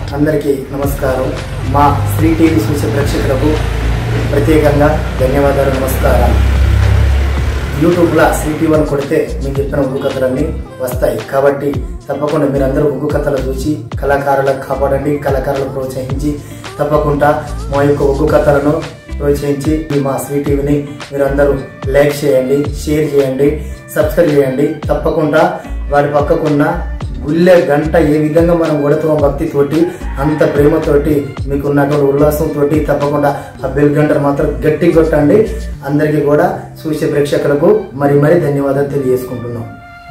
అందరికీ నమస్కారం మా శ్రీ టీవీ చూసే ప్రేక్షకులకు ప్రత్యేకంగా ధన్యవాదాలు నమస్కారాలు యూట్యూబ్లో శ్రీ టీవీ అని కొడితే మీకు చెప్పిన ఉగ్గు కథలన్నీ వస్తాయి కాబట్టి తప్పకుండా మీరందరూ ఉగ్గు కథలు చూసి కళాకారులకు కాపాడండి కళాకారులను ప్రోత్సహించి తప్పకుండా మా యొక్క ఉగ్గు కథలను ప్రోత్సహించి ఈ మా శ్రీ టీవీని మీరందరూ లైక్ చేయండి షేర్ చేయండి సబ్స్క్రైబ్ చేయండి తప్పకుండా వాడి పక్కకున్న గుళ్ళె గంట ఏ విధంగా మనం కొడతామో భక్తితోటి అంత ప్రేమతోటి మీకు ఉన్నటువంటి ఉల్లాసంతో తప్పకుండా ఆ బెల్ గంటను మాత్రం గట్టి కొట్టండి అందరికీ కూడా చూసే ప్రేక్షకులకు మరి మరి ధన్యవాదాలు తెలియజేసుకుంటున్నాం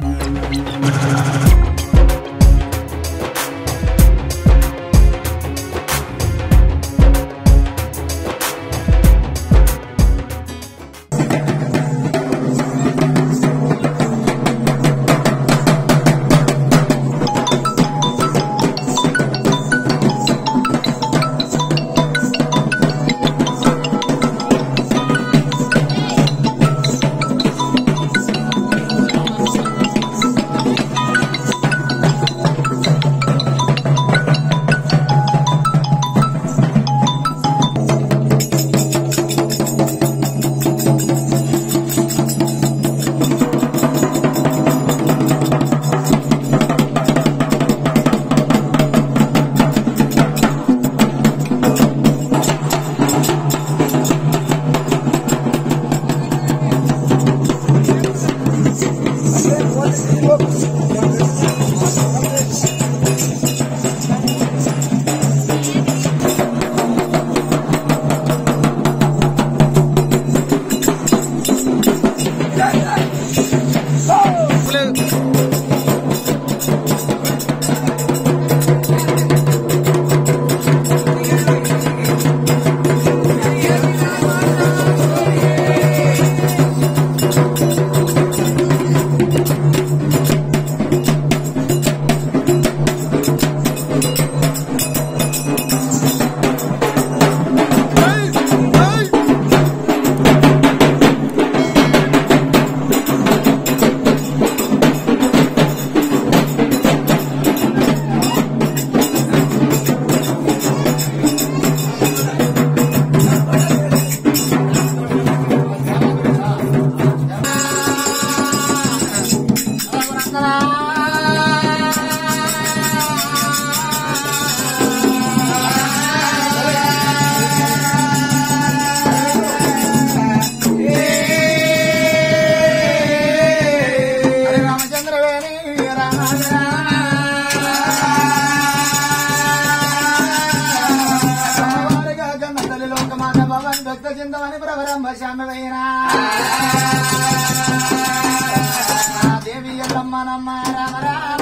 దేవి ఎల్లమ్మ నమ్మ రామ రామ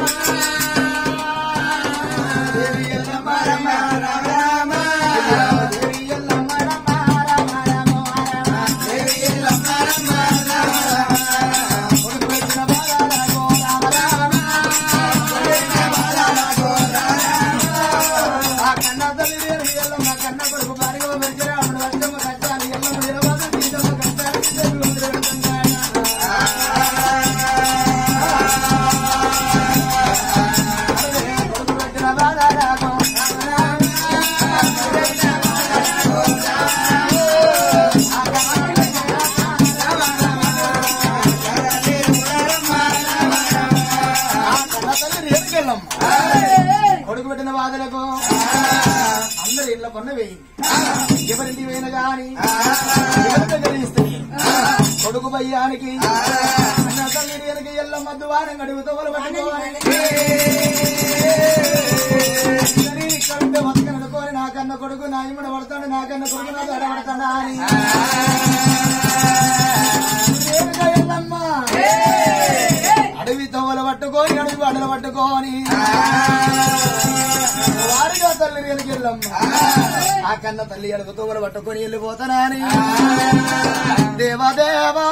దేవి ఎల్లమ్మ రమ రామ రామ దేవి ఎల్లమ్మ రమ రామ రామ రామ దేవి ఎల్లమ్మ రమ రామ రామ కొడుకు పెట్టిన బాలాలకు రామ రామ కొడుకు పెట్టిన బాలాలకు రామ రామ ఆ కన్న తల్లి దేవి ఎల్లమ్మ కన్న కొడుకు భార్య పెరిగి రాముడు వర్గము కట్టాలి ఎల్లమ్మ నిలవదు తీదమ్మ కట్టాలి దేవుడు కొడుకు పెట్టిన బాధలకు అందరి ఇళ్ళ కొన్న వేయింది ఎవరింటి పోయిన గాని ఎవరి దగ్గర ఇస్తుంది కొడుకు భయ్యానికి అన్న తల్లి వెనక ఎల్ల మద్దు వారం గడుగుతో పట్టుకోవాలి కడుపు బతకనడుకోని నాకన్న కొడుకు నా ఇమ్మడ పడతాడు నాకన్న కొడుకు నా దడ పడతాడా అని రేణుక ఎల్లమ్మ అడవి తవ్వలు పట్టుకొని అడవి బండలు పట్టుకొని వారిగా తల్లి వెనక ఎల్లమ్మ ఆ కన్న తల్లి అడుగు తవ్వలు పట్టుకొని వెళ్ళిపోతానని దేవదేవా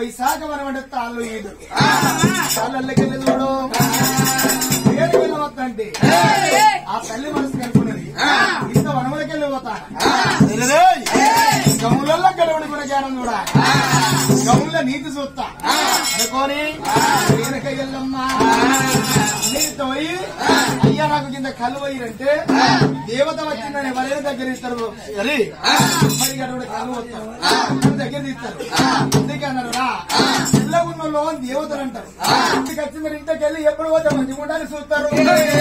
వైశాఖ వనం అంటే తాళ్ళు ఈదు తాళ్ళకెళ్ళి చూడు ఏడుకెళ్ళి వస్తంటే ఆ తల్లి మనసు కనుక్కున్నది ఇంత వనములకెళ్ళి పోతా గములలో గడవడి జ్ఞానం చూడా గముల నీతి చూస్తా అనుకోని వెనకయ్యల్లమ్మా నీతో పోయి అయ్యా నాకు కింద కళ్ళు పోయిరంటే దేవత వచ్చిందని ఎవరైనా దగ్గర ఇస్తారు అది మరి అటువంటి కళ్ళు వస్తారు కళ్ళు దగ్గర తీస్తారు అందుకే అన్నారు రా పిల్ల ఉన్న లోన్ దేవతలు అంటారు ఇంటికి వచ్చిందని ఇంటికి వెళ్ళి ఎప్పుడు పోతే మంచిగా ఉండాలని చూస్తారు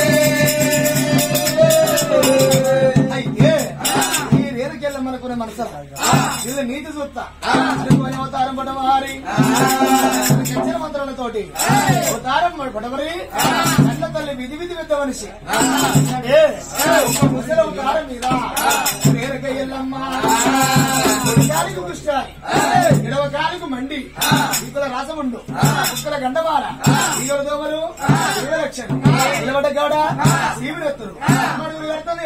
అయితే ఈ రేరుకెళ్ళ మనకునే మనసు వీళ్ళు నీతి చూస్తా అనుకోని అవతారం పడవారి కచ్చిన మంత్రాలతోటి అవతారం పడవరి కళ్ళ తల్లి విధి విధి పెద్ద మనిషి ఏ, ఒక ముసలి అవతారం మీద రేరకయ్యల్లమ్మా కాలికి దృష్టారి ఎడవ కాలికి మండి ఈకుల రాసముండు కుక్కల గండవార ఈగల దోమలు ఇరవై లక్షలు నిలబడ్డ గౌడ సీమినెత్తురు మడుగులు కడతలు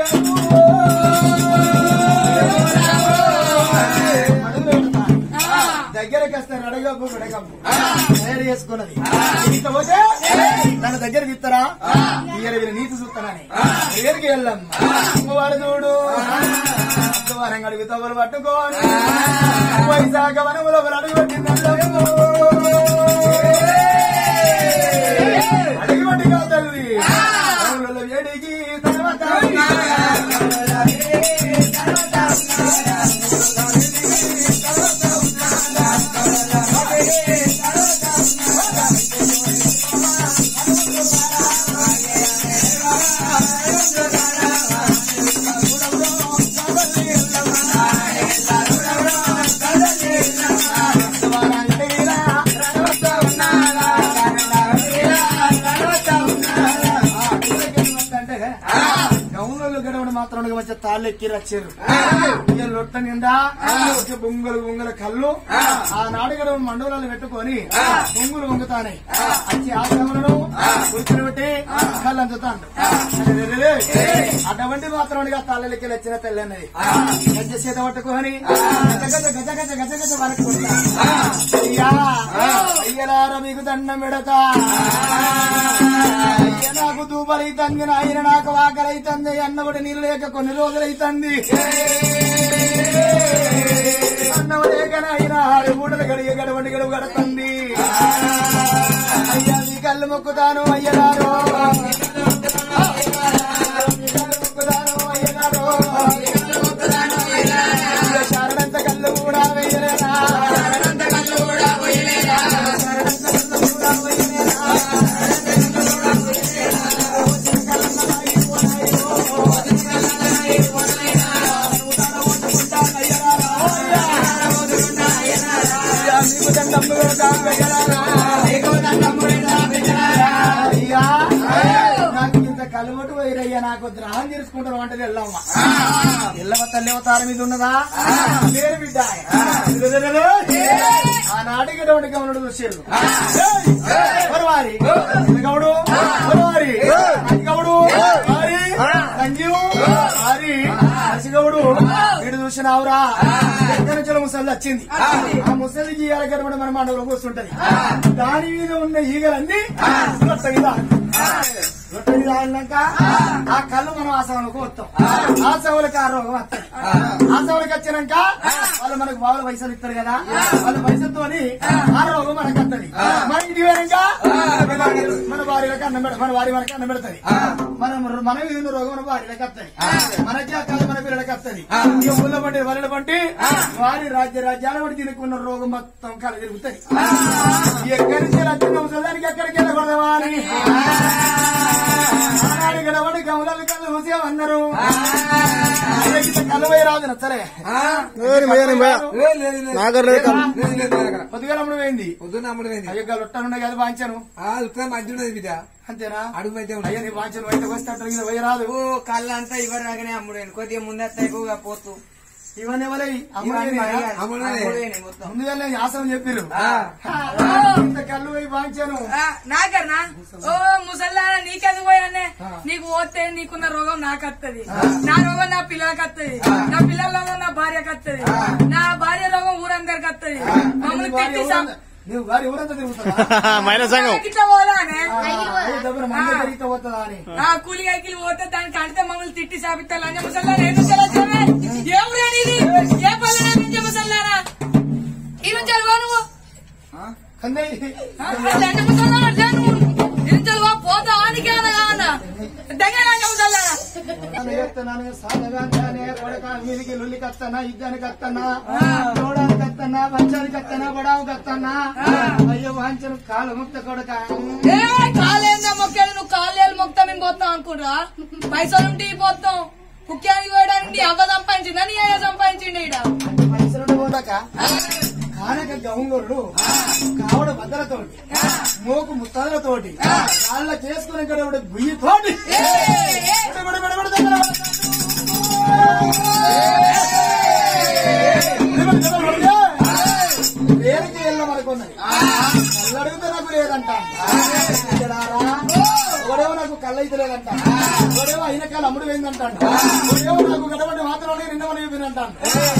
దగ్గరకు వస్తారు అడగబ్బు అడగబ్బు తయారు చేసుకున్నది ఇంత పోతే తన దగ్గర ఇస్తారా ఇయ్యర వీళ్ళ నీతి చూస్తానని దగ్గరికి వెళ్ళాం అమ్మవారు చూడు అమ్మవారం అడుగు తవ్వలు పట్టుకోని వైశాఖ వనములో ఒకరు అడుగు పెట్టింది అడిగి పట్టి కాదు తల్లి వనములలో వేడికి తర్వాత గౌన్లలో గడవడం మాత్రం వచ్చే తాళ్ళు ఎక్కి వచ్చారు ఇక లొట్ట నిండా వచ్చే బొంగులు బొంగుల కళ్ళు ఆ నాడు గడవడం మండలాలు పెట్టుకొని బొంగులు బొంగుతానే వచ్చి ఆ సమలను కూర్చుని పెట్టి కళ్ళు అందుతాను అటువంటి మాత్రం తాళ్ళకి వచ్చిన తెల్లన్నది గజ్జ చేత పట్టుకొని గజ గజ గజ గజ గజ గజ వరకుంటా అయ్యా అయ్యలార మీకు దండం పెడతా అయ్య నాకు దూపలైతుంది ఆయన నాకు వాకలైతుంది అన్నబడి నీళ్ళు లేక కొన్ని రోజులైతుంది అన్నం లేక ఆయన ఆరు మూటలు గడియ గడవండి గడువు గడుతుంది అయ్యా మీ కళ్ళు మొక్కుతాను అయ్యలారు మొక్కుతాను అయ్యలారు శరణంత కళ్ళు కూడా వెయ్యలేనా శరణంత కళ్ళు కూడా వెయ్యలేనా శరణంత కళ్ళు కూడా వెయ్యలేనా అయ్యా నాకు ఇంత కలువటు వైరయ్యా నాకు ద్రాహం చేసుకుంటారు అంటే వెళ్ళమ్మ ఎల్లమ్మ తల్లి అవతారం మీద ఉన్నదా లేరు బిడ్డ ఆ నాటికి డౌడి గమనుడు చూసారు వారి గౌడు వారి గౌడు వారి సంజీవు వారి హసిగౌడు వీడు చూసినావురా ఎక్కడి నుంచి ముసలి వచ్చింది ఆ ముసలికి ఈగల గడపడ మన మండలో కూర్చుంటది దాని మీద ఉన్న ఈగలన్నీ లొట్ట మీద లొట్ట మీద ఆడినాక ఆ కళ్ళు మనం ఆ సవలకు వస్తాం ఆ సవలకు ఆ రోగం వస్తాయి ఆ సవలకు వచ్చినాక వాళ్ళు మనకు బావుల పైసలు ఇస్తారు కదా వాళ్ళ పైసలతోని ఆ రోగం మనకు వస్తుంది మన ఇంటి పోయినాక మన భార్యలకు అన్నం పెడ మన భార్య మనకి అన్నం పెడతది మనం మన మీద ఉన్న రోగం మన భార్యలకు వస్తుంది మనకి ఆ కళ మన పిల్లలకు వస్తుంది ఇక ఊళ్ళో పండి వలల పండి వారి రాజ్య రాజ్యాల పడి తినుకున్న రోగం మొత్తం కళ తిరుగుతాయి ఎక్కడి నుంచి వచ్చిన ముసలానికి ఎక్కడికి వెళ్ళకూడదవా అని ఆనాడు గడవడి గమలాలు కళ్ళు చూసేవన్నారు కలువై రాదు నచ్చలే పొద్దుగా పోయింది పొద్దున్న అమ్ముడు పోయింది అయ్యో లొట్టనున్నాయి కదా వాంచాను ఆ ఉత్తరం మంచి ఉన్నది బిడ్డ అంతేనా అడుగు మంచిగా అయ్యా ఉన్నది నీ వాంచను బయటకు వస్తే అట్లా మీద పోయరాదు ఓ కళ్ళంతా ఇవ్వరు రాగానే అమ్ముడేను కొద్దిగా ముందత్తా ఎక్కువగా పోతూ ఇవన్నీ ఎవరై ఇవన్నీ మరి అమ్ముడే. అమ్ముడేనే మొత్తం ముందుగానే యాసం చెప్పిరు ఆ. ఇంత కళ్ళు పోయి వాంచాను ఆ, నాకన్నా ఓ ముసల్లా నీకెందుకు పోయానే నీకు పోతే నీకున్న రోగం నాకు వత్తది నా రోగం నా పిల్లలకి వత్తది నా పిల్లల రోగం నా భార్యకి వత్తది నా భార్య రోగం ఊరందరికి వత్తది మమ్మల్ని భార్య తిట్టి సం- నువ్వు గాడి ఊరంతా తిరుగుతావా మహిళా సంఘం ఇట్లా పోలానే దగ్గర మంది తిరిగితే పోతుందా అని ఆ కూలి గైకిలు పోతే దానికి అడితే మమ్మల్ని తిట్టి సాపిస్తారు లంజ ముసల్లారా ఏం ముసల్లారా ఏ ఊరేది ఇది ఏ పల్లె లంజ ముసల్లారా ఈ నుంచి వెళ్ళవా నువ్వు కన్నయ్య ఆ, లంజ ముసల్లారా అంటే నువ్వు ఈ నుంచి వెళ్ళవా పోతా ఆనికే అనగా అన్న దగ్గర లంజ ముసల్లారా నాన్న ఎత్తనానే సాధగానే కొడక మీదికి లుల్లి కత్తనా ఇద్దానికి కత్తనా చూడడానికి కత్తనా మంచానికి కత్తనా బడావు కత్తనా అయ్యో వాంచను కాలు ముక్త కొడక ఏ కాలేందా మొక్కాడు నువ్వు కాలేలు మొక్తా మేము పోతాం అనుకుంటా పైసలు ఉంటే పోతాం కుక్యానికి పోయడానికి అవ్వ సంపాదించిందా నీ అయ్య సంపాదించిండి ఈడ పైసలు పోదాక కానక గౌంగోళ్ళు కావడ బద్దలతోటి మోకు ముత్తలతోటి కాళ్ళ చేసుకుని ఇక్కడ బుయ్యితోటి బడ బడ బడ దగ్గర వేరుకి వెళ్ళ మనకున్నది కళ్ళు అడిగితే నాకు లేదంట ఒకడేమో నాకు కళ్ళు అయితే లేదంట ఒకడేమో అయిన కాలు అమ్ముడు పోయిందంటాడు ఒకడేమో నాకు గడవండి మాత్రం నిన్న మనం చెప్పిందంటాడు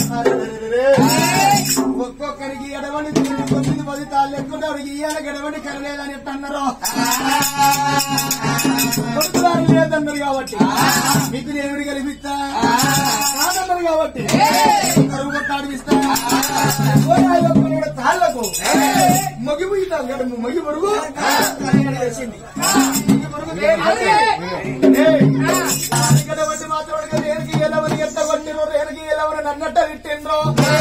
ఒక్కొక్కరికి ఎడవండి తొమ్మిది పది తాళ్ళు ఎక్కుంటే వాడికి ఇయ్యాల గడవండి కరలేదని ఎట్ట అన్నారు కొడుకురాలు లేదన్నారు కాబట్టి మీకు దేవుడి కల్పిస్తా కాదన్నారు కాబట్టి కరువు కొట్టాడిస్తా తాళ్లకు మొగిపు ఇద్దాం కదా మొగి పొరుగు వేసింది మొగి పొరుగు గడవండి మాత్రం రేనికి ఎలవని ఎంత కొట్టిరో రేనికి ఎలవని నన్నట్ట తిట్టిండ్రో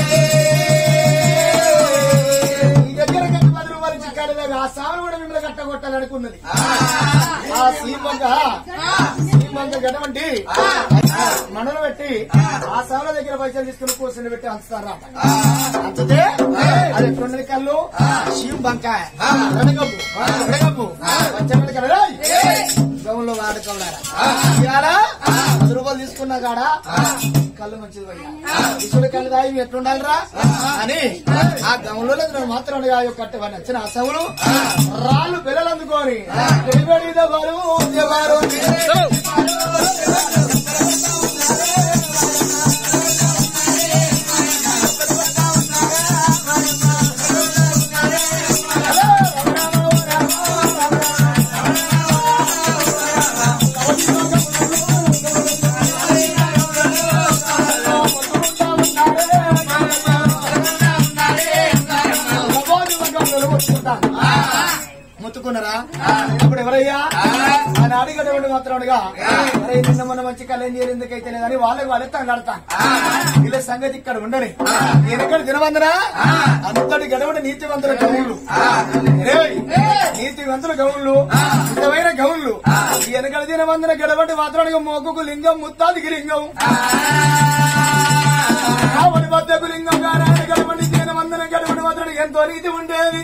ఈ దగ్గర కట్టి పది రూపాయలు చిక్కాడు లేదు. ఆ సామెను కూడా మిమ్మల్ని కట్టగొట్టాలనుకున్నది ఆ సీమంగ సీమంగ గడవండి మనలు పెట్టి ఆ సాముల దగ్గర పైసలు తీసుకుని కూర్చొని పెట్టి అంచుతారా అంచితే అది ఎట్లున్నది కళ్ళు శివం బంకాయ వెనకప్పు వెనకప్పు వచ్చే కదా గౌన్లో వాడుకోవాలా ఇవాళ పది రూపాయలు తీసుకున్నా కాడ కళ్ళు మంచిది పోయా ఇసుడు కళ్ళు దాయి ఎట్లుండాలిరా అని ఆ గౌన్లో మాత్రం కట్టవని వచ్చిన అసములు రాళ్ళు పిల్లలు అందుకొని వెలువడి దెబ్బలు, దెబ్బలు. మొత్తుకున్నారా ఇప్పుడు ఎవరయ్యా ఆయన అడిగేటువంటి మాత్రముగా అరే నిన్న మొన్న మంచి కళ్యాణ్ చేయరు ఎందుకైతే లేదని వాళ్ళకి వాళ్ళే తంగాడతాను వీళ్ళ సంగతి ఇక్కడ ఉండని ఎనకటి దినవందనా అంతటి గడవడి నీతివంతుల గౌళ్ళు ఏయ్, నీతివంతుల గౌళ్ళు నిజమైన గౌళ్ళు ఈ వెనకటి దినవందన గడవడి మాత్రానికి మోకుకు లింగం ముత్తాదికి లింగం కావలి మధ్యకు లింగం గారా గడవడి దినవందన గడవడి మాత్రానికి ఎంతో నీతి ఉండేది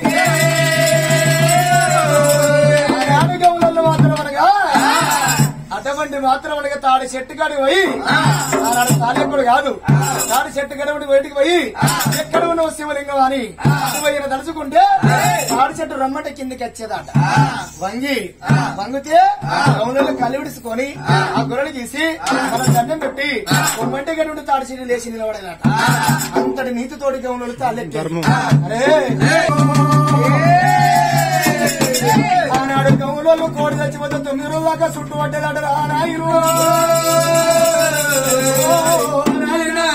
ఆడగౌలలో మాత్రం అనగా అటువంటి మాత్రం అనగా తాడి చెట్టు కాడి పోయి ఆనాడు తాళెప్పుడు కాదు తాడి చెట్టు గడవడి బయటికి పోయి ఎక్కడ ఉన్న శివలింగం అని శివయ్యన తలుచుకుంటే తాడి చెట్టు రమ్మట కిందకి వచ్చేదట వంగి వంగితే గౌలలో కలివిడుచుకొని ఆ గొర్రెలు గీసి మన దండం పెట్టి ఒమ్మంటే గడి తాడి చెట్టు లేచి నిలబడేదట అంతటి నీతితోటి గౌనులు తాళ్ళెక్కారు అరే ఆనాడు గౌలలో కోడి చచ్చిపోతే తొమ్మిది రోజుల దాకా చుట్టూ పట్టేదాడు రా నాయను నాయనా.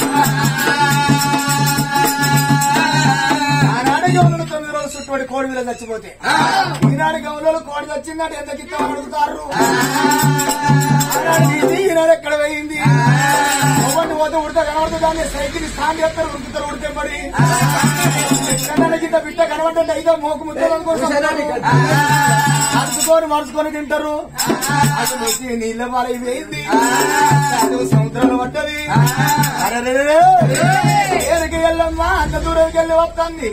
ఆనాడు గౌలలో తొమ్మిది రోజులు చుట్టుపడి కోడి మీద చచ్చిపోతే ఈనాడు గౌలలో కోడి చచ్చిందంటే ఎంత గిత్తం అడుగుతారు ఆనాడు తీసి ఈనాడు ఎక్కడ పోయింది ఒకటి పోతే ఉడత కనబడితే దాన్ని సైకిల్ స్టాండ్ చేస్తారు ఉడుకుతారు ఉడితే పడి ఎక్కడన్నా గిట్ట బిడ్డ కనబడ్డంటే అయితే మోకు ముద్దల కోసం మరుచుకొని మరుచుకొని తింటారు అసలు వచ్చి నీళ్ళ పాలైపోయింది అది సముద్రంలో పడ్డది అరే ఏరికి వెళ్ళమ్మా అంత దూరంకి వెళ్ళి వస్తుంది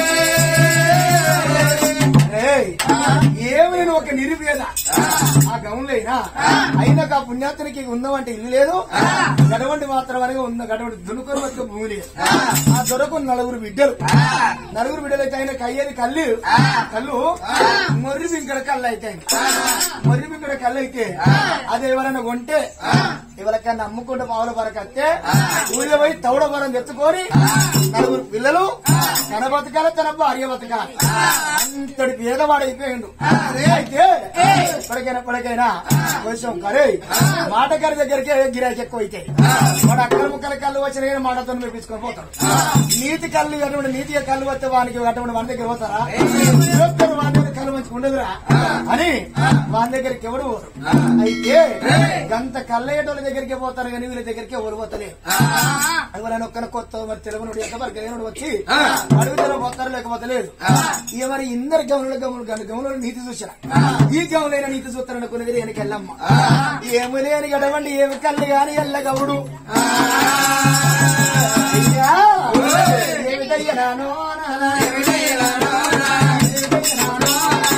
ఏయ్, ఏమి నేను ఒక నిరుపేద ఆ గౌన్లైనా అయినా ఆ పుణ్యాత్తునికి ఉందామంటే ఇల్లు లేదు గడవంటి మాత్రం అనగా ఉన్న గడవంటి దునుకొని బతుక భూమి లేదు ఆ దొరకు నలుగురు బిడ్డలు నలుగురు బిడ్డలు అయితే ఆయన కయ్యేది కళ్ళు కళ్ళు మొర్రి బింకడ కళ్ళు అయితే మొర్రి బింకడ కళ్ళు అయితే అది ఎవరైనా కొంటే ఎవరికన్నా అమ్ముకుంటే పావుల వరకు వస్తే ఊళ్ళో పోయి తౌడ వరం తెచ్చుకొని నలుగురు పిల్లలు తన బతకాలి తన భార్య బతకాలి అంతటి పేదవాడు అయిపోయిండు అయితే ఎప్పటికైనా ఎప్పటికైనా కొంచెం కరే మాటగారి దగ్గరికి గిరాకీ ఎక్కువ అయితే వాడు అక్కడ ముక్కల కళ్ళు వచ్చిన కానీ మాటతో మెప్పించుకొని పోతాడు నీతి కళ్ళు అటువంటి నీతిగా కళ్ళు వస్తే వానికి అటువంటి వాని దగ్గర పోతారా ఎవరు వాని దగ్గర కళ్ళు మంచిగా ఉండదురా అని వాని దగ్గరికి ఎవడు పోరు అయితే గంత కళ్ళయ్యేటోళ్ళ దగ్గరికి పోతారు కానీ వీళ్ళ దగ్గరికి ఎవరు పోతలేరు ఎవరైనా ఒక్కన కొత్త మరి తెలుగు నుండి ఎంతవరకు తెలియనుడు వచ్చి అడుగుతారో పోతారు లేకపోతే లేదు ఇక మరి ఇందరు గమనుల గమనులు గను గమనుల నీతి చూసిన ఈ గమలైన నీతి చూస్తారని అనుకునేది వెనక వెళ్ళమ్మ ఏమి లేని గడవండి ఏమి కళ్ళు గాని ఎల్ల గవుడు అయ్యా, ఏమిటయ్యనానో నానా, ఏమిటయ్యనానో నానా, ఏమిటయ్యనానో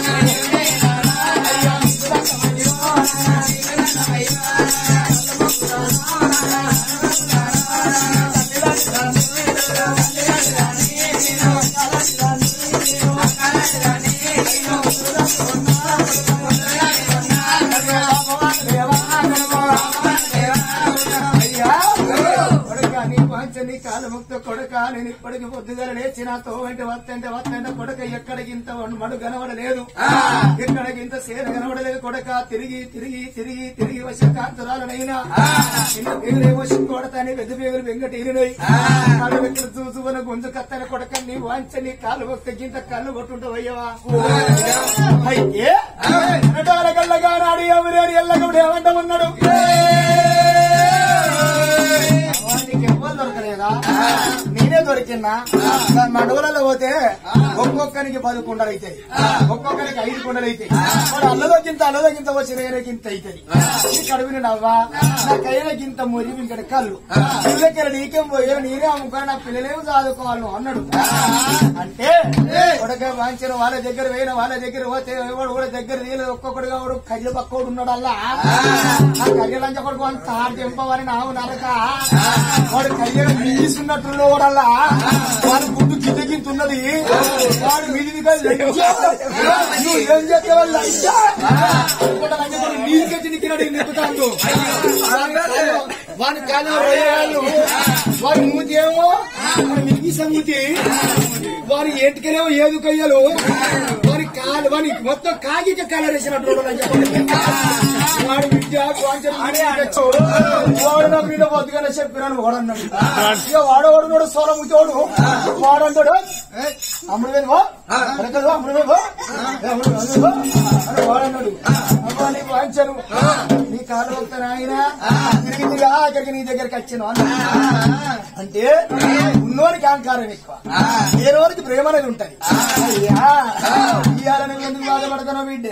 అయ్యా, కొడుకా, నీ వాంఛ నీ కాలముక్త కొడుక నేను ఇప్పటికి పొద్దుగా లేచి నాతో వెంట వత్తంటే వత్తంటే కొడుక ఎక్కడికింత మడు కనబడలేదు ఎక్కడికింత సేన కనబడలేదు కొడుక తిరిగి తిరిగి తిరిగి తిరిగి వచ్చే కాంతరాలనైనా చిన్న పేగులేమో కొడతాని పెద్ద పేగులు వెంకటీరినై కాళ్ళు వెంకట చూసుకున్న గుంజు కత్తని కొడక నీ వాంఛ నీ కాలు మొక్క గింత కళ్ళు కొట్టుంటావు అయ్యవా అయితే కళ్ళగా నాడు ఎవరు ఎల్లగడు ఏమంట ఉన్నాడు వానికి ఎవ్వరు దొరకలేదా నేనే దొరికినా దాని మండవలలో పోతే ఒక్కొక్కరికి పది కుండలు అవుతాయి ఒక్కొక్కరికి ఐదు కుండలు అవుతాయి వాడు అల్లదొక్కింత అల్లదొక్కింత వచ్చిన గింత అవుతుంది ఈ కడుపుని నవ్వా నా కైన గింత మురి ఇంకటి కళ్ళు పిల్లకి నీకేం పోయా నేనే అమ్ముకొని నా పిల్లలేమో చదువుకోవాలి నువ్వు అన్నాడు అంటే కొడక వాంచిన వాళ్ళ దగ్గర పోయిన వాళ్ళ దగ్గర పోతే ఎవడు కూడా దగ్గర తీయలేదు ఒక్కొక్కడుగా వాడు కయ్య పక్కోడు ఉన్నాడు అల్లా ఆ కయ్య లంచ కొడుకు అంత దింపవని నావు నరక వాడు కయ్యను మీసున్నట్టు వాడల్లా వాడు ముందు కింద కింద ఉన్నది వాడు మీది నువ్వు ఏం చేస్తే వాళ్ళు లంచా? అనుకుంటా లంచ కొడుకు నీదికెచ్చి నిక్కినాడు నిప్పుతాడు వాడి కాలు వాళ్ళు వాడి మూతి ఏమో మిగి సంగతి వారి ఏటికనేమో ఏదు కయ్యలు వారి కాలు వారి మొత్తం కాగిక కలర్ వేసినట్టు వాడి విద్య వాంఛన వాడు నాకు నిన్న పొద్దుగానే చెప్పినాను వాడన్నాడు ఇక వాడవాడు నోడు సోల ముచ్చోడు వాడంటాడు అమ్ముడు వేరు వెనకదు అమ్ముడు వేరు అని వాడన్నాడు అమ్మా నీకు వాంచను నీ కాలు వస్తాను ఆయన తిరిగి తిరిగి ఆఖరికి నీ దగ్గరికి వచ్చాను అన్నాడు. అంటే ఉన్నోనికి అహంకారం ఎక్కువ లేనోనికి ప్రేమ అనేది ఉంటది అయ్యా ఇయ్యాలని ఎందుకు బాధపడతానో బిడ్డ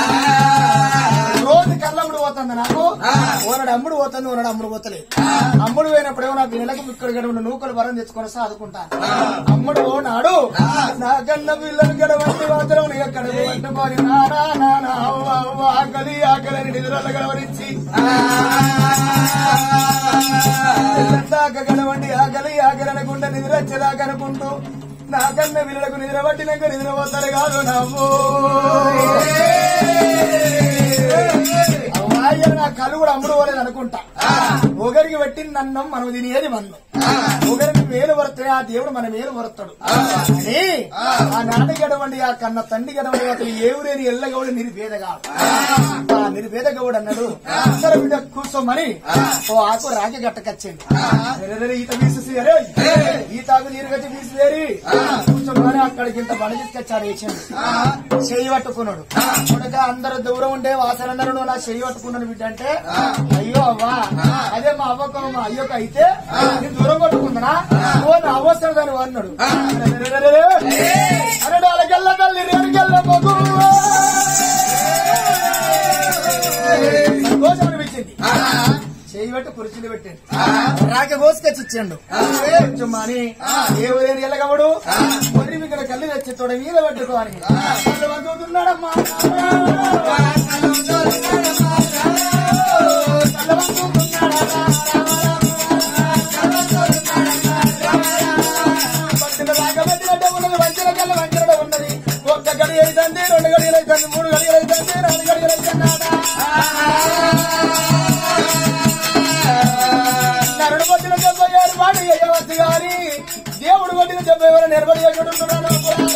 రోజు కళ్ళమ్ముడు పోతుంది నాకు ఓనాడు అమ్ముడు పోతుంది ఓనాడు అమ్ముడు పోతలేదు అమ్ముడు పోయినప్పుడు ఏమో నాకు నెలకు ఇక్కడ గడవ నూకలు వరం తెచ్చుకొని సాదుకుంటాను అమ్ముడు పోనాడు నా కన్న పిల్లలు గడవంటి మాత్రం నీ ఎక్కడ వంటకొని నానా నానా అవ్వ అవ్వ ఆకలి ఆకలి అని నిద్రల గడవరించి దాకా గడవండి ఆకలి ఆకలి అనకుండా నిద్ర వచ్చేదాకా అనుకుంటూ నా కన్న పిల్లలకు నిద్ర పట్టినాక నిద్ర పోతారు కాదు నవ్వు అమ్మాయి నా కళ్ళు కూడా అమ్ముడు పోలేదు అనుకుంటా ఒకరికి పెట్టింది అన్నం మనం తినేది మన్నం ఒకరికి మేలు వరతాయి ఆ దేవుడు మన మేలు వరతాడు అని ఆ నాన్న గడవండి ఆ కన్న తండ్రి గడవండి అతను ఏవులేని ఎల్లగౌడు నిరుపేదగాడు ఆ నిరుపేదగౌడు అన్నాడు సరే బిడ్డ కూర్చోమని ఓ ఆకు రాగి గట్టకచ్చింది రెరెరె ఈత తీసేసి ఈతాకు నీరు కట్టి తీసేరి కూర్చోమని అక్కడికి ఇంత బడి తీసుకొచ్చాడు వేసింది చెయ్యి పట్టుకున్నాడు కొడుక అందరు దూరం ఉంటే వాసన అందరూ నువ్వు నా చెయ్యి పట్టుకున్నాడు బిడ్డ అంటే అయ్యో అవ్వా అదే మా అవ్వకు మా అయ్యోక అయితే నేను దూరం పట్టుకుందనా ఓ నా అవసరం దాని అన్నాడు అరే వాళ్ళకెళ్ళ తల్లి రేణుకెళ్ళ మగు సంతోషం అనిపించింది చేయి పెట్టి కుర్చీలు పెట్టండి రాక కోసుకొచ్చి ఇచ్చిండు కొంచెం అని ఏ ఊరేని ఎల్లగవడు మొదటి ఇక్కడ కళ్ళు తెచ్చి తోడ మీద పట్టుకోని కళ్ళు వండుతున్నాడమ్మా పట్టిన దాకా పెట్టినట్టే ఉన్నది వంచన కళ్ళ వంచన ఉన్నది ఒక్క గడి అవుతుంది రెండు గడియలు అవుతుంది మూడు గడియలు అవుతుంది నాలుగు గడియలు అవుతుంది ఎవరు నిలబడి ఎక్కడుంటున్నాను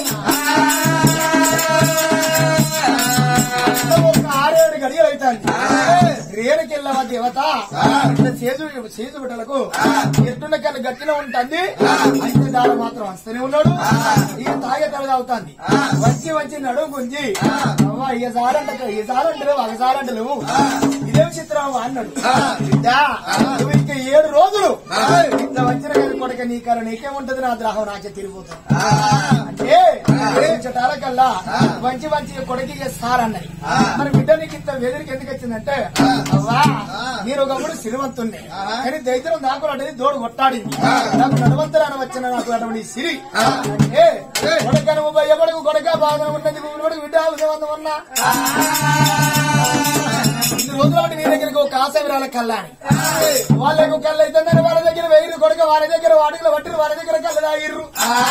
ఒక ఆరేడు గడియలు అవుతాయి రేణుకెళ్ళవ దేవత ఇట్లా చేజు చేజు బిడ్డలకు ఎట్లున్న కన్నా గట్టిన ఉంటుంది అయితే దాని మాత్రం వస్తూనే ఉన్నాడు ఇక తాగే తల తాగుతాంది వచ్చి వచ్చి నడుము గుంజి అవ్వ ఇక సారంట ఇక సారంటలేవు ఒక సారంటలేవు ఇదేం చిత్రం అన్నాడు బిడ్డా, నువ్వు ఇంకా ఏడు రోజులు ఇట్లా వచ్చిన కానీ కొడక నీ కల నీకేముంటది నా ద్రాహం నాచే తిరిగిపోతుంది అంటే చటాల కల్లా మంచి మంచి కొడుకు సార్ అన్నది మరి బిడ్డ నీకు ఇంత వెదిరికి ఎందుకు వచ్చిందంటే అవ్వా మీరు ఒకప్పుడు సిరివంతుణ్ణి కానీ దైత్యం నాకు అనేది దోడు కొట్టాడింది నాకు నడవంతరాన వచ్చిన నాకు అటువంటి సిరి అంటే కొడక నువ్వు భయపడకు కొడక బాగా ఉన్నది నువ్వు కొడుకు బిడ్డ ఉదయవంతం ఉన్నా ఇన్ని రోజుల వాటి నీ దగ్గరికి ఒక ఆశ విరాల కళ్ళాని వాళ్ళకు కళ్ళు అవుతుందని వాళ్ళ దగ్గర వెయ్యి కొడుక వాళ్ళ దగ్గర వాటిలో పట్టిన వాళ్ళ దగ్గర కళ్ళు తాగిర్రు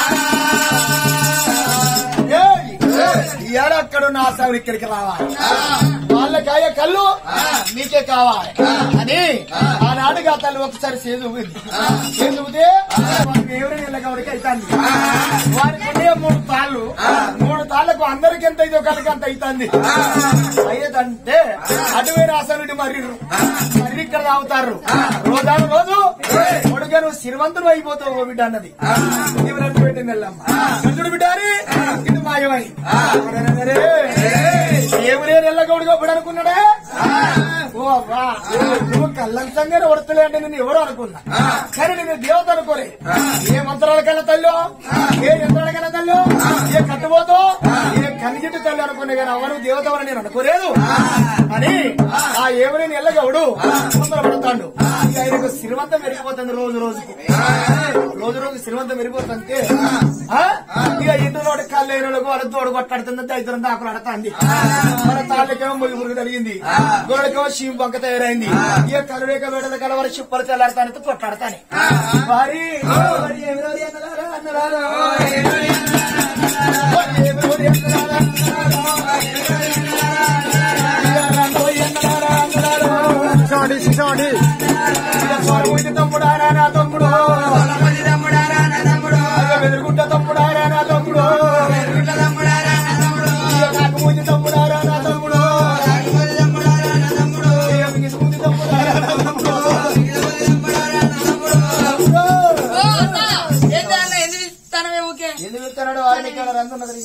ఇయాడ అక్కడ ఉన్న ఆశాలు ఇక్కడికి రావాలి వాళ్ళకాయ కళ్ళు మీకే కావాలి అని ఆనాడు ఆ తల్లి ఒకసారి సేదుకుంది సేదుకుతే వారికి ఎవరి నీళ్ళ కావడికి అవుతుంది వారికి ఉండే మూడు తాళ్ళు మూడు తాళ్లకు అందరికి ఎంత అయితే ఒకరికి అంత అవుతుంది అయ్యేదంటే అటువైన ఆశలుడి మర్రిర్రు మర్రి ఇక్కడ తాగుతారు రోజాను రోజు కొడుక నువ్వు సిరివంతుడు అయిపోతావు ఓ బిడ్డ అన్నది ఎవరంతా పెట్టింది వెళ్ళమ్మ చంద్రుడు బిడ్డారి ఇది మాయమై దేవుడే నెల్లగౌడిగా ఇప్పుడు అనుకున్నాడే ఓ అవ్వా నువ్వు కళ్ళంతంగా ఒడతలే అంటే నేను ఎవరు అనుకున్నా కానీ నేను దేవత అనుకోలే ఏ మంత్రాల కన్నా తల్లో ఏ యంత్రాల కన్నా తల్లో ఏ కట్టుబోతో ఏ కనిగిట్టు తల్లి అనుకునే కానీ అవరు దేవత అని నేను అనుకోలేదు అని ఆ ఏమని నెల్లగౌడు ముందర పడతాడు ఇక ఆయనకు శ్రీమంతం పెరిగిపోతుంది రోజు రోజుకు రోజు రోజు శ్రీమంతం పెరిగిపోతుంటే ఆ? ఇక ఇంటి నోటి కాళ్ళు అయిన వాళ్ళకు వాళ్ళ తోడు కొట్టాడుతుంది ఇద్దరు దాకులు ఆడుతుంది మన తాళ్ళకేమో ముగి మురుగు కలిగింది గోడకేమో శివ బంక తయారైంది ఇక కలువేక వేడల కలవరి చిప్పలు చల్లాడతాను కొట్టాడతాను మరి మరి ఎవరెవరి అన్నలారా అన్నలారా మరి ఎవరెవరి అన్నలారా అన్నలారా? ఇక రంగోయి అన్నలారా అన్నలారా? చూడండి చూడండి ఇక స్వరముడి తమ్ముడారా నా తమ్ముడు పొలమది తమ్ముడారా నా తమ్ముడు ఇక వెదురుగుంట తమ్ముడారా నా తమ్ముడు ఎరుగుంట తమ్ముడారా నా తమ్ముడు ఇక కాకమూతి తమ్ముడారా నా తమ్ముడు రాకపోతే తమ్ముడారా నా తమ్ముడు ఇక మిగిసిమూతి తమ్ముడారా నా తమ్ముడు మిగిలిపోతే తమ్ముడారా నా తమ్ముడు తమ్ముడు. ఓ అన్న ఏంటి అన్న ఎందుకు ఇస్తానమే ఓకే ఎందుకు వెళ్తున్నాడు వాడిని ఇక్కడ రంగున్నది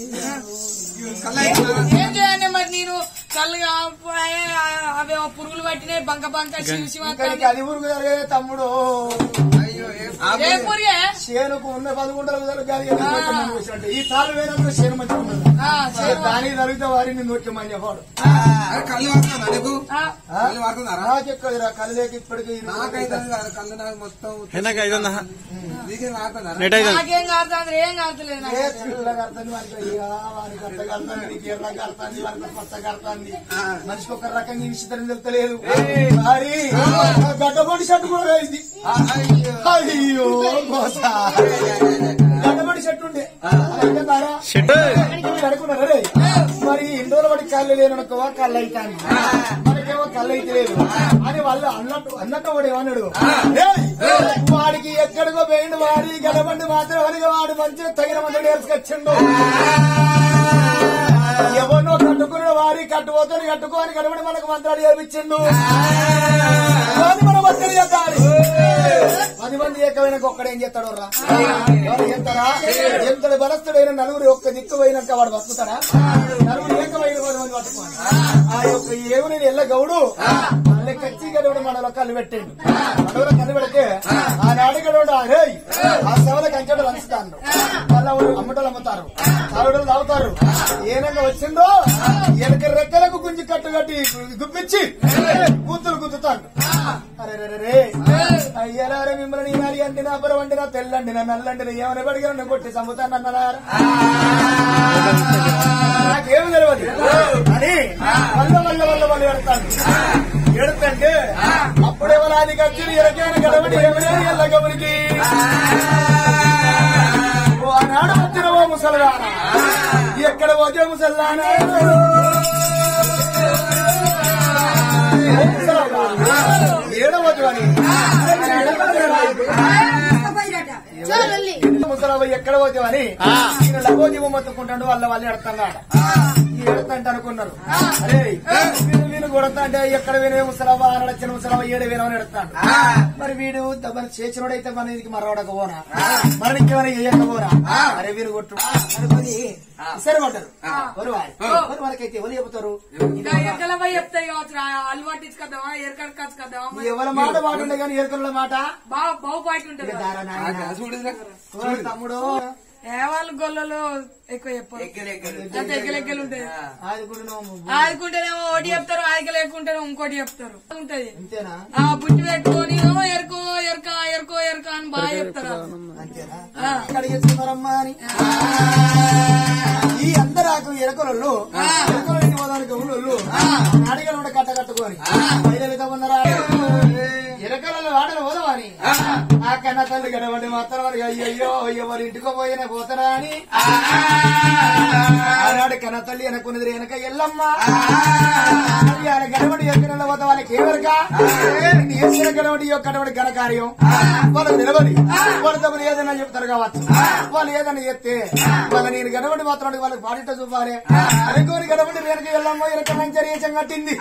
ఏం చేయాలి మరి నేను చల్లగా అవి పురుగులు పట్టినాయి బంక బంక శివ శివ ఇక్కడికి అది ఊరుకు జరిగే తమ్ముడు అయ్యో ఏ ఏ పురిగే చేనుకు ఉన్న పదకొండల జరగాలి ఎందుకు పెట్టమని చూసినట్టు. ఈ తాళ్ళు వేనప్పుడు చేను మంచిగా ఉన్నది ఆ, చేను. దాని జరిగితే వారిని నోట్యమని చెప్పాడు అరే కళ్ళు వాడుతుందా నీకు ఆ, కళ్ళు వాడుతున్నారా నాకెక్కదిరా కళ్ళకి ఇప్పటికి ఇరవై నాకైతే అది కళ్ళు నాకు మొత్తం ఎన్నక ఐదొందా నీకే వాడుతున్నారా నెట్ ఐదు నాకేం కాదు ఏం కాదులేదు నాకు. ఏ పిల్లగా అర్థం వారికి అయ్యా, వారికి అర్థం కడతాంది, నీకు ఎర్రగా కడతాంది, వారికి పచ్చ కడతాంది. మనిషికి ఒక రకంగా ఈ విషయం తెలుస్తలేదు మరి గడ్డపడి షర్ట్ కూడా ఇది అయ్యో గోస. గడ్డపడి షర్ట్ ఉండే అయితే తారా? షెట్ కడుకున్నారా రే? మరి ఇండోర్ పడి కళ్ళు లేననుకోవా కళ్ళు అవుతాను మనకేమో కళ్ళు అయితే లేదు అని వాళ్ళు అన్నట్టు అన్నట్టు వాడు ఏమన్నాడు "ఏయ్, వాడికి ఎక్కడికో పోయిండు వాడి గడబండి మాత్రం వాడికి వాడు మంచిగా తగిన మంది నేర్చుకొచ్చిండు ఎవరినో కట్టుకున్న వారి కట్టుపోతుంది కట్టుకోని కడబడి మనకు మంత్రాలు చేపించిండు వాడిని మనం మంత్రం చేద్దాలి పది మంది ఏకమైన ఒక్కడేం చేస్తాడు రా వాడు చేస్తారా ఎంతటి బలస్తుడైన నలుగురు ఒక్క దిక్కు పోయినాక వాడు బతుకుతాడా నలుగురు ఏకమైన పది మంది పట్టుకోవాలి ఆ యొక్క ఏముని ఎల్ల గౌడు మళ్ళీ కచ్చి గడవడు మనలో కళ్ళు పెట్టిండు మనలో కళ్ళు పెడితే ఆ నాడు గడవడు అరే ఆ సేవల కంచెడు లంచుతాను వాళ్ళ అమ్మటలు అమ్ముతారు తాగుడలు తాగుతారు ఏనంగా వచ్చిందో వెనక రెక్కలకు గుంజి కట్టు కట్టి గుప్పించి కూతురు గుద్దుతాడు అరే రే రే అయ్యలారా మిమ్మల్ని ఈనాలి అండినా అబ్బరం వండినా తెల్లండినా నల్లండినా ఏమైనా పడిగా నన్ను కొట్టి చంపుతాను అన్నారా నాకేం తెలియదు అని వల్ల వల్ల వల్ల వల్ల ఎడతాను ఎడతంటే అప్పుడే వాళ్ళ అది కచ్చి ఎరకేన గడవడి ఎవరే ఎల్ల గమనికి ఓ ఆనాడు వచ్చిన ఓ ముసల్లానా ఎక్కడ పోతే ముసల్లానా ఏడవద్దు అని ముసలవ ఎక్కడ పోతావని ఈయన లగోజీవం మొత్తుకుంటాడు వాళ్ళ వాళ్ళు ఎడతాడు ఈ ఎడతంటే అనుకున్నారు అరే వీడు వీడు కొడతా అంటే ఎక్కడ వినే ముసలవ అనడచ్చిన ముసలవ ఏడు వినవని ఎడతాడు మరి వీడు మరి చేసినోడైతే మన ఇది మరవడక పోనా మరి ఇంకేమైనా చేయకపోరా అరే వీరు కొట్టు అనుకొని సరే పడ్డారు ఎవరు వారు ఎవరు మనకైతే ఎవరు చెబుతారు ఇంకా ఎక్కల పోయి చెప్తాయి కావచ్చు అలవాటు ఇచ్చుకద్దామా ఎరకడ కాచు కద్దామా మరి ఎవరి మాట బాగుండే కానీ ఎరుకల మాట బాగా బాగు పాయింట్ ఉంటుంది ఇక దారా నాయనా. ఓ తమ్ముడు ఏ వాళ్ళు గొల్లలో ఎక్కువ చెప్పారు అంతే ఎగ్గలెగ్గలు ఉంటాయి అది కూడా నువ్వు ఆదుకుంటేనేమో ఒకటి చెప్తారు ఆదిక లేకుంటేనే ఇంకోటి చెప్తారు ఉంటది అంతేనా ఆ బుట్టి పెట్టుకొని ఓ ఎరుకో ఎరక ఎరుకో ఎరక అని బాగా చెప్తారు అంతేనా ఆ. అడిగేస్తున్నారమ్మా అని ఈ అందరాకు ఎరకలు ఎరకలు ఇంటి పోదానికి ఊళ్ళు అడిగలు ఉండ కట్ట కట్టుకొని బయలుదేరుతా ఉన్నారా ఎరకలలో ఆడలు పోదామని ఆ కన్న తల్లి గడవండి మాత్రం వారికి అయ్యయ్యో ఎవరి ఇంటికో పోయినా పోతారా అని ఆనాడు కన్న తల్లి వెనకున్నది వెనక ఎల్లమ్మ ఆయన గడవడి ఎక్కడ పోతే వాళ్ళకి ఏమరక ఏసిన గడవడి యొక్క ఘనకార్యం వాళ్ళకి నిలబడి వాళ్ళు తమను ఏదైనా చెప్తారు కావచ్చు వాళ్ళు ఏదైనా చెప్తే వాళ్ళ నేను గడవడి మాత్రం వాళ్ళకి పాడిట చూపాలి అనుకోని గడవడి వెనక ఎల్లమ్మ వెనక మంచి ఏచం కట్టింది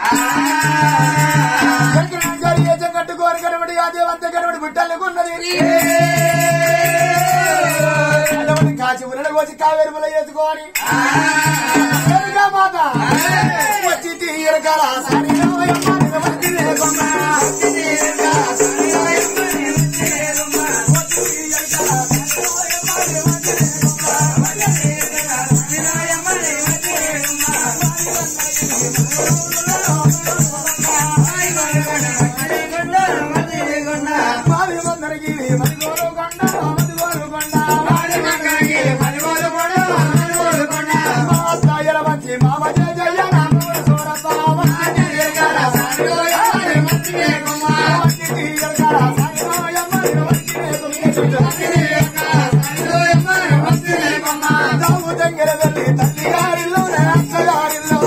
వెనక మంచి ఏచం కట్టుకోని గడవడి ఆ దేవంత గడవడి బిడ్డలకున్నది గడవడి కాచి ఉరడ కోసి కావేరి పుల్ల ఎత్తుకోని ఎరుగా మాత వచ్చి తీరకాల సారి మావి మందరికి మదిగోలు కొండ మదిగోలు కొండ మాస్తాయల మంచి మామ జయ జయ రామ సోరప్ప మంచి తీరకాల సారి మంచి తీరకాల సారి తాము దగ్గర వెళ్ళి తల్లి గారిలో అత్తగారిలో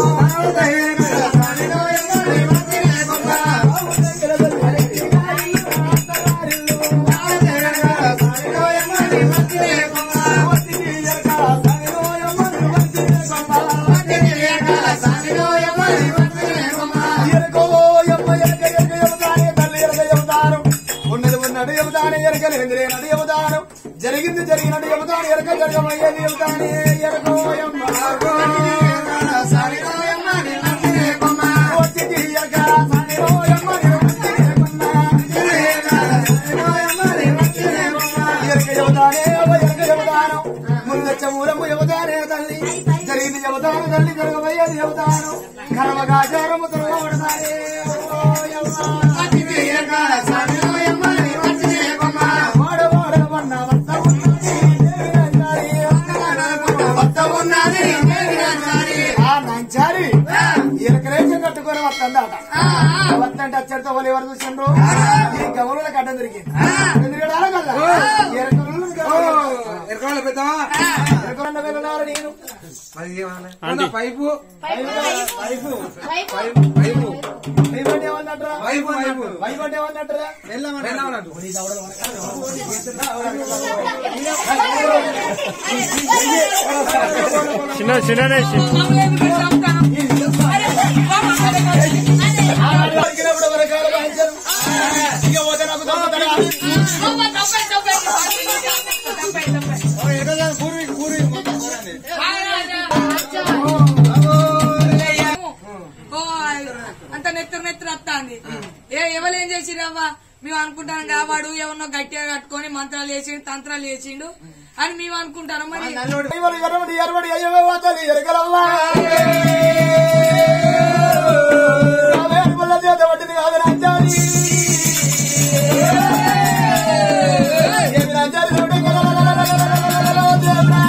జరిగింది జరిగినట్టు చెబుతాను ఎరక జరగమయ్యేది చెబుతానే ఎరకో వచ్చి తీయక సనిలో ఎమ్మని వచ్చి ఎరక చెబుతానే ఎరక చెబుతాను ముల్లచ్చ మూలము చెబుతానే తల్లి జరిగింది చెబుతాను తల్లి జరగబోయేది చెబుతాను కర్మగాచారము తిరగబడతానే వాడ వాడ వన్న వత్త ఉన్నది ఆ నంచారి ఎరకలేచం కట్టుకొని వస్తుందట వత్తంటే అచ్చడితో వాళ్ళు ఎవరు చూసిండ్రు ఈ గమనుల కట్టం దొరికింది ఎందుకంటే అడగల్లా ఎరకలు ఎరకాల పెద్దవా ఎరకలు వెళ్ళారు నేను మరి ఏమన్నా పైపు వైపు పైపు వైపు ఏమన్నట్రా వైపు వైపు వైపు అంటే ఏమన్నట్రా వెళ్ళమన్నట్టు చిన్న చిన్ననే మమ్మల్ని ఎందుకు చంపుతాను? అరే, మా మమ్మల్ని కొట్టి. దొరికినప్పుడు వరకాల వాయించారు ఇక పోతే నాకు దొరుకుతారా అమ్మ, తప్పే, తప్పే. తప్పే, తప్పే. ఓ, అంత నెత్తరు నెత్తరు వస్తాంది ఏ ఎవరు ఏం చేసిరవ్వా మేము అనుకుంటాం కదా వాడు ఎవరినో గట్టిగా కట్టుకొని మంత్రాలు చేసిండు తంత్రాలు చేసిండు అని మేము అనుకుంటాను మరి ఇవరు ఎరవడి ఎరవడి అయ్యవే వాతలి ఎరగలవ్వా అవే అనుకున్న చేత వడ్డీని కాదు నంచాలి ఏమి నంచాలి చూడండి దేవుడా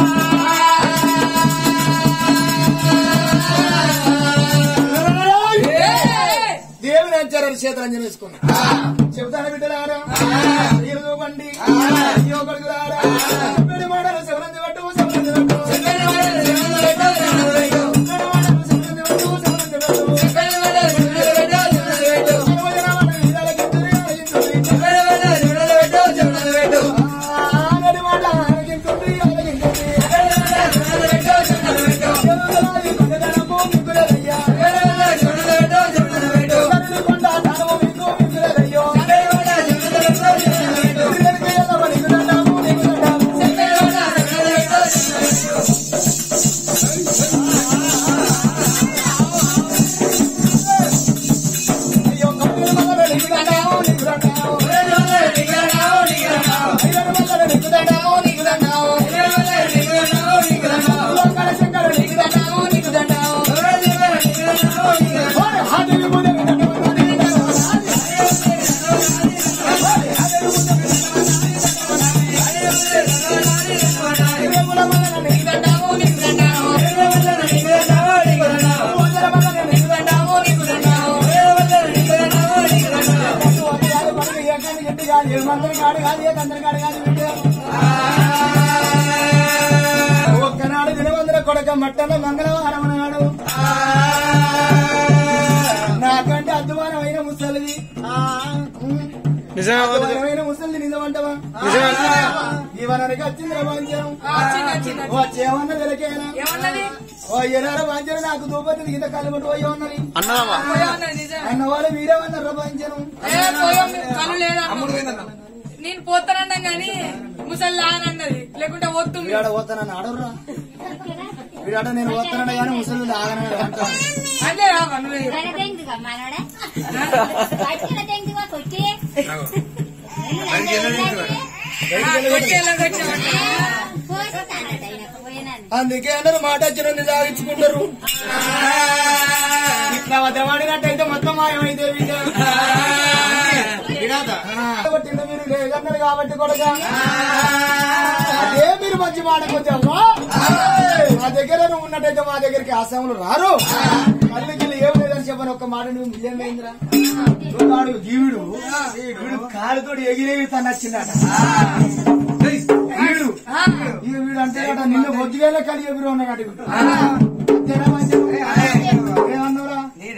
దేవుని అంచారని చేతులు వేసుకున్నా చెబుతాను బిడ్డలారా ఈరోజు బండి అయ్యో కొడుకులారా పెళ్లి మాటలు శివరంజి పట్టు శివరంజి పట్టు పెళ్లి మాటలు శివరంజి పట్టు శివరంజి పట్టు భోజన మాటలు వీరాల గింజలు, వీరాల గింజలు. ఆగడి మాట ఆగడి ఏమందరి కాడు కాదు ఏ అందరి కాడు కాదు బిడ్డ ఒక్కనాడు దినవందర కొడక మట్టన మంగళవారం నాడు నాకంటే అద్దుమానమైన ముసలిది అద్దుమానమైన ముసలిది నిజమంటవా ఇవనరికి వచ్చింది ప్రపంచం వచ్చింది, వచ్చింది. వచ్చేమన్నా వెలకేనా ఏమన్నది ఓ ఎలార వాంచరు నాకు దూపతి గీత కలుగుంటూ పోయి ఉన్నది పోయమన్నది నిజమే. అన్న వాళ్ళు మీరేమన్నారు ప్రపంచం ఏ పోయాం కళ్ళు లేదా నేను పోతానన్నా గాని ముసలి లాగనన్నది లేకుంటే పోతుంది వీడాడ పోతానని ఆడర్రా వీడాడ నేను పోతానని కానీ ముసలి ఆగనని అంటాను అదే రావా నువ్వే తెంగుగా మనోడా బయటకు తెంగుగా కొట్టి కొట్టేలా కొట్టామంటే. పోస్తానట ఈయనకు పోయినాను అందుకే అన్నారు మాట వచ్చినంది సాగించుకుంటారు ఇట్లా వద్దవాడినట్టయితే మొత్తం మాయమైతే బిడ్డ కొట్టిండు మీరు లేదన్నారు కాబట్టి కొడగా అదే మీరు మంచి మాట కొంచెమ్మా మా దగ్గర నువ్వు ఉన్నట్టయితే మా దగ్గరికి ఆసాములు రారు మళ్ళీ వీళ్ళు ఏం లేదని చెప్పని ఒక్క మాట నువ్వు మిలియన్ అయిందిరా వాడు జీవుడు వీడు కాలుతోటి ఎగిరేవి తను నచ్చిందట వీడు ఈ వీడు అంటే నిన్ను పొద్దుగేలా కలిగి ఎగురు ఉన్నాడు వీడు. అంతేనా మంచి? ఏమన్నావురా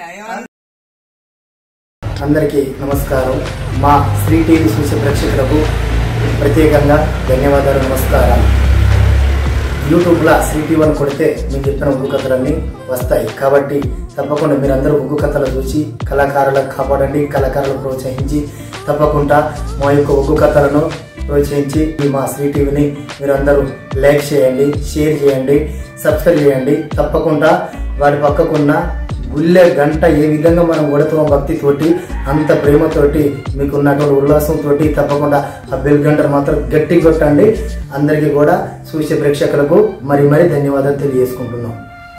అందరికీ నమస్కారం మా శ్రీ టీవీ చూసే ప్రేక్షకులకు ప్రత్యేకంగా ధన్యవాదాలు నమస్కారాలు యూట్యూబ్లో శ్రీ టీవీ అని కొడితే మేము చెప్పిన ఉగ్గు కథలన్నీ వస్తాయి కాబట్టి తప్పకుండా మీరందరూ ఉగ్గు కథలు చూసి కళాకారులకు కాపాడండి కళాకారులను ప్రోత్సహించి తప్పకుండా మా యొక్క ఉగ్గు కథలను ప్రోత్సహించి ఈ మా శ్రీ టీవీని మీరందరూ లైక్ చేయండి షేర్ చేయండి సబ్స్క్రైబ్ చేయండి తప్పకుండా వాటి పక్కకున్న గుళ్ళె గంట ఏ విధంగా మనం కొడుతామో భక్తితోటి అంత ప్రేమతోటి మీకు ఉన్నటువంటి ఉల్లాసంతో తప్పకుండా ఆ బెల్ గంటను మాత్రం గట్టి కొట్టండి అందరికీ కూడా చూసే ప్రేక్షకులకు మరి మరి ధన్యవాదాలు తెలియజేసుకుంటున్నాం